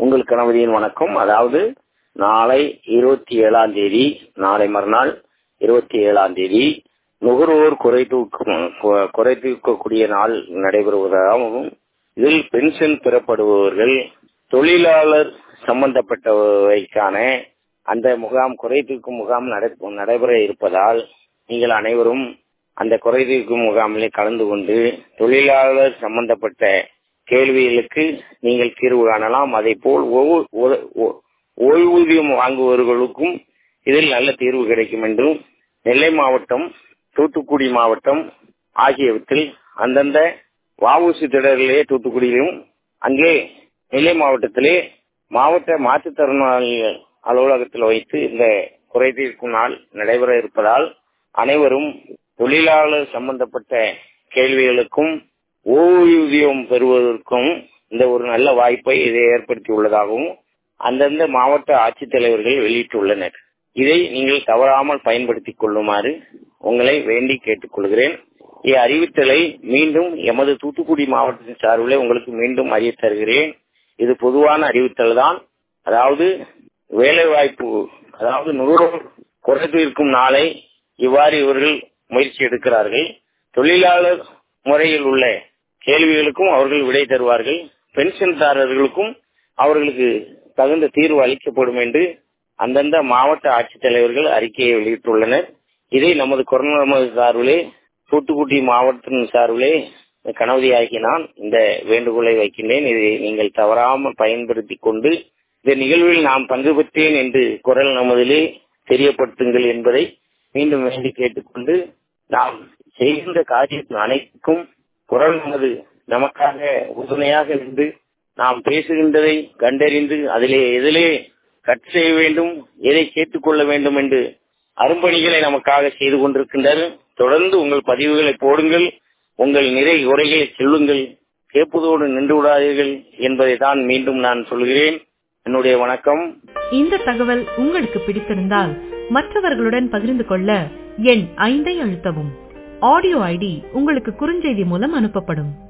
உங்கள் கணவரின் வணக்கம் அதாவது நாளை இருபத்தி ஏழாம் தேதி நாளை மறுநாள் இருபத்தி ஏழாம் தேதி நுகர்வோர் குறை தூக்கும் குறை தூக்கக்கூடிய நாள் நடைபெறுவதாகவும் இதில் பென்ஷன் பெறப்படுபவர்கள் தொழிலாளர் சம்பந்தப்பட்டவைக்கான அந்த முகாம் குறை தீர்க்கும் முகாம் நடைபெற இருப்பதால் நீங்கள் அனைவரும் அந்த குறை தீர்க்கும் முகாமிலே கலந்து கொண்டு தொழிலாளர் சம்பந்தப்பட்ட கேள்விகளுக்கு நீங்கள் தீர்வு காணலாம் அதே போல் ஓய்வூதியம் வாங்குபவர்களுக்கும் இதில் நல்ல தீர்வு கிடைக்கும் என்றும் நெல்லை மாவட்டம் தூத்துக்குடி மாவட்டம் ஆகியவற்றில் அந்தந்த வவுசி திடரிலே தூத்துக்குடியிலும் அங்கே நெல்லை மாவட்டத்திலே மாவட்ட மாற்றுத்திறனாளிகள் அலுவலகத்தில் வைத்து இந்த குறை தீர்க்கும் நாள் நடைபெற இருப்பதால் அனைவரும் தொழிலாளர் சம்பந்தப்பட்ட கேள்விகளுக்கும் ஓய்வூதியம் பெறுவதற்கும் இந்த ஒரு நல்ல வாய்ப்பை இதை ஏற்படுத்தி உள்ளதாகவும் அந்தந்த மாவட்ட ஆட்சித்தலைவர்கள் வெளியிட்டுள்ளனர் இதை நீங்கள் தவறாமல் பயன்படுத்திக் கொள்ளுமாறு உங்களை வேண்டி கேட்டுக்கொள்கிறேன் அறிவித்தலை மீண்டும் எமது தூத்துக்குடி மாவட்டத்தின் சார்பில் உங்களுக்கு மீண்டும் அறிய தருகிறேன் இது பொதுவான அறிவித்தல் தான் அதாவது வேலை வாய்ப்பு அதாவது நுகர்வோர் குறை தீர்க்கும் நாளை இவ்வாறு இவர்கள் முயற்சி எடுக்கிறார்கள் தொழிலாளர் முறையில் உள்ள கேள்விகளுக்கும் அவர்கள் விடை தருவார்கள் பென்ஷன்தாரர்களுக்கும் அவர்களுக்கு தகுந்த தீர்வு அளிக்கப்படும் என்று அந்தந்த மாவட்ட ஆட்சித்தலைவர்கள் அறிக்கையை வெளியிட்டுள்ளனர் இதை நமது கொரோனா சார்பிலே தூத்துக்குடி மாவட்டத்தின் சார்பிலே கணவதி ஆகி நான் இந்த வேண்டுகோளை வைக்கின்றேன் இதை நீங்கள் தவறாமல் பயன்படுத்தி கொண்டு இந்த நிகழ்வில் நாம் பங்கு பெற்றேன் என்று குரல் நமதிலே தெரியப்படுத்துங்கள் என்பதை மீண்டும் வேண்டி கேட்டுக்கொண்டு நாம் செய்கின்ற காரியத்தின் அனைத்துக்கும் குரல் நமது நமக்காக உறுதுணையாக இருந்து நாம் பேசுகின்றதை கண்டறிந்து அதிலே எதிலே கட் செய்ய வேண்டும் எதை கேட்டுக்கொள்ள வேண்டும் என்று அரும்பணிகளை நமக்காக செய்து கொண்டிருக்கின்றனர் தொடர்ந்து உங்கள் பதிவுகளை போடுங்கள் உங்கள் நிறை உரைகளை செல்லுங்கள் கேட்பதோடு நின்று விடாதீர்கள் என்பதை தான் மீண்டும் நான் சொல்கிறேன் என்னுடைய வணக்கம் இந்த தகவல் உங்களுக்கு பிடித்திருந்தால் மற்றவர்களுடன் பகிர்ந்து கொள்ள எண் ஐந்தை அழுத்தவும் ஆடியோ ஐடி உங்களுக்கு குறுஞ்செய்தி மூலம் அனுப்பப்படும்